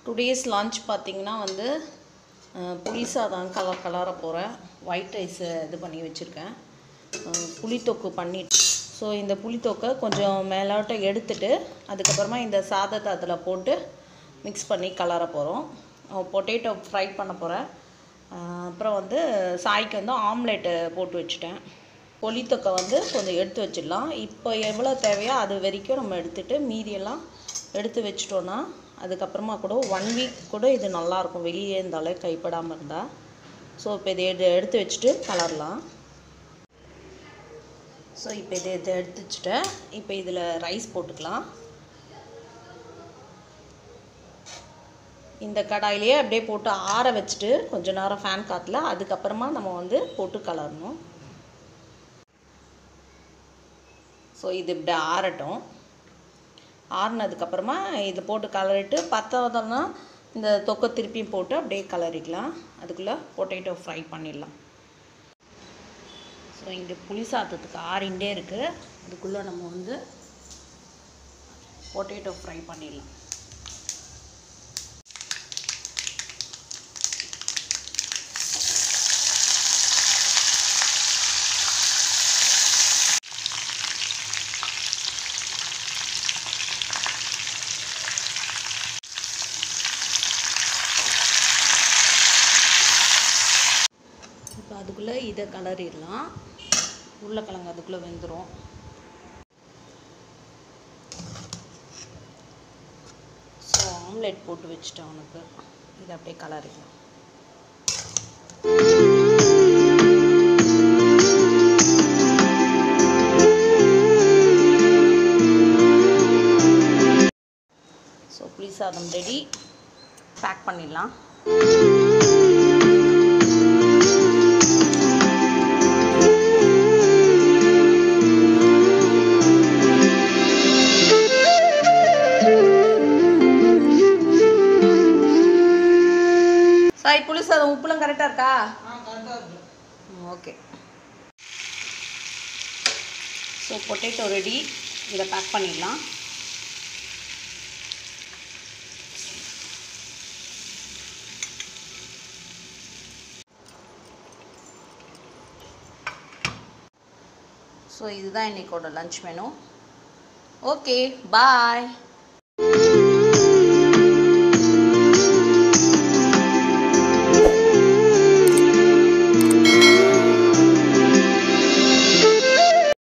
today's lunch பார்த்தீங்கன்னா வந்து அஹ், புளி சாதம் கலர் கலர போகிறேன் ஒயிட் ரைஸ் இது பண்ணி வச்சுருக்கேன் அஹ், புளித்தொக்கு பண்ணி ஸோ இந்த புளித்தொக்கை கொஞ்சம் மேலாட்டம் எடுத்துட்டு அதுக்கப்புறமா இந்த சாதத்தை அதில் போட்டு மிக்ஸ் பண்ணி கலர போகிறோம் பொட்டேட்டோ ஃப்ரை பண்ண போகிறேன் அப்புறம் வந்து சாய்க்கு வந்து ஆம்லெட்டு போட்டு வச்சுட்டேன் புளித்தொக்கை வந்து கொஞ்சம் எடுத்து வச்சிடலாம் இப்போ எவ்வளோ தேவையோ அது வரைக்கும் நம்ம எடுத்துட்டு மீதியெல்லாம் எடுத்து வச்சிட்டோன்னா அதுக்கப்புறமா கூட ஒன் வீக் கூட இது நல்லாயிருக்கும் வெளியே இருந்தாலே கைப்படாமல் இருந்தால் ஸோ இப்போ இதை எடு எடுத்து வச்சுட்டு கலரலாம் ஸோ இப்போ இதை இதை எடுத்து வச்சுட்டேன் இப்போ இதில் ரைஸ் போட்டுக்கலாம் இந்த கடாயிலேயே அப்படியே போட்டு ஆற வச்சுட்டு கொஞ்ச நேரம் ஃபேன் காற்றுல அதுக்கப்புறமா நம்ம வந்து போட்டு கலரணும் ஸோ இது இப்படி ஆறட்டும் ஆறுனதுக்கப்புறமா இது போட்டு கலரிட்டு பத்தாவதுன்னா இந்த தொக்கை திருப்பியும் போட்டு அப்படியே கலரிக்கலாம் அதுக்குள்ளே பொட்டேட்டோ ஃப்ரை பண்ணிடலாம் ஸோ இங்கே புளி சாதத்துக்கு ஆறிண்டே இருக்குது அதுக்குள்ளே நம்ம வந்து பொட்டேட்டோ ஃப்ரை பண்ணிடலாம் இப்போ அதுக்குள்ளே இதை கலரிடலாம் உருளைக்கிழங்கு அதுக்குள்ளே வெந்துடும் ஸோ ஆம்லெட் போட்டு வச்சுட்டேன் அவனுக்கு இதை அப்படியே கலரிடலாம் ஸோ புளி சாதம் ரெடி பேக் பண்ணிடலாம் சாய் புளி சாதம் உப்புலாம் கரெக்டாக இருக்கா ஓகே ஸோ பொட்டேட்டோ ரெடி இதை பேக் பண்ணிடலாம் ஸோ இதுதான் இன்னைக்கோட லஞ்ச் மெனு ஓகே பாய்